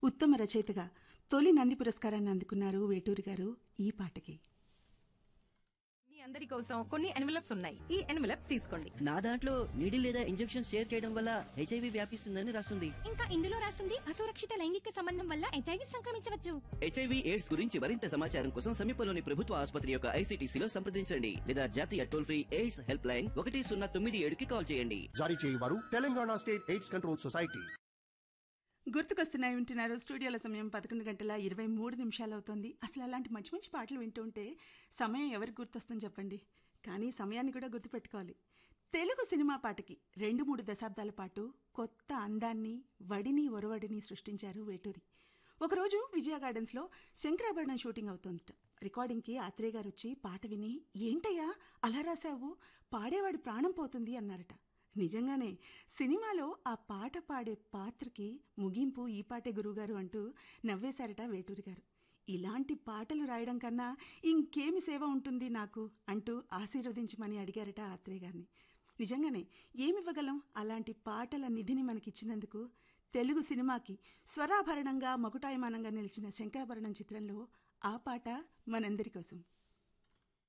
ఉత్తమ రచయితగా తొలి నంది పురస్కారాన్ని అందుకున్నారు వేటూరి గారు ఈ పాటకి మీ అందరి కోసం కొన్ని ఎన్వలప్స్ ఉన్నాయి ఈ ఎన్వలప్స్ తీసుకోండి నా దాంట్లో నీడిల్ లేదా ఇంజెక్షన్ షేర్ చేయడం వల్ల హెచ్ఐవి వ్యాపిస్తుందని రాస్తుంది ఇంకా ఇందులో రాసింది అసురక్షిత లైంగిక సంబంధం వల్ల హెచ్ఐవి సంక్రమించవచ్చు హెచ్ఐవి ఎయిడ్స్ గురించి మరింత సమాచారం కోసం సమీపంలోని ప్రభుత్వ ఆసుపత్రి యొక్క ఐసీటీసీలో సంప్రదించండి లేదా జాతీయ toll free AIDS helpline ఒకటి సున్నా తొమ్మిది ఏడుకి కాల్ చేయండి జారీ చేయువారు Telangana state AIDS control society గుర్తుకొస్తున్నాయి వింటున్నారు స్టూడియోల సమయం పదకొండు గంటల ఇరవై మూడు నిమిషాలు అవుతోంది అసలు అలాంటి మంచి మంచి పాటలు వింటూ ఉంటే సమయం ఎవరికి గుర్తొస్తుంది చెప్పండి కానీ సమయాన్ని కూడా గుర్తుపెట్టుకోవాలి తెలుగు సినిమా పాటకి రెండు మూడు దశాబ్దాల పాటు కొత్త అందాన్ని వడిని ఒరవడిని సృష్టించారు వేటూరి ఒకరోజు విజయ గార్డెన్స్లో శంకరాభరణం షూటింగ్ అవుతోందట రికార్డింగ్కి ఆత్రేయ గారు వచ్చి పాట విని ఏంటయ్యా అలా రాశావు పాడేవాడి ప్రాణం పోతుంది అన్నారట నిజంగానే సినిమాలో ఆ పాట పాడే పాత్రకి ముగింపు ఈ పాటే గురువుగారు అంటూ నవ్వేశారట వేటూరి గారు ఇలాంటి పాటలు రాయడం కన్నా ఇంకేమి సేవ ఉంటుంది నాకు అంటూ ఆశీర్వదించమని అడిగారట ఆత్రేయ గారిని నిజంగానే ఏమివ్వగలం అలాంటి పాటల నిధిని మనకిచ్చినందుకు తెలుగు సినిమాకి స్వరాభరణంగా మకుటాయమానంగా నిలిచిన శంకరాభరణం చిత్రంలో ఆ పాట మనందరి కోసం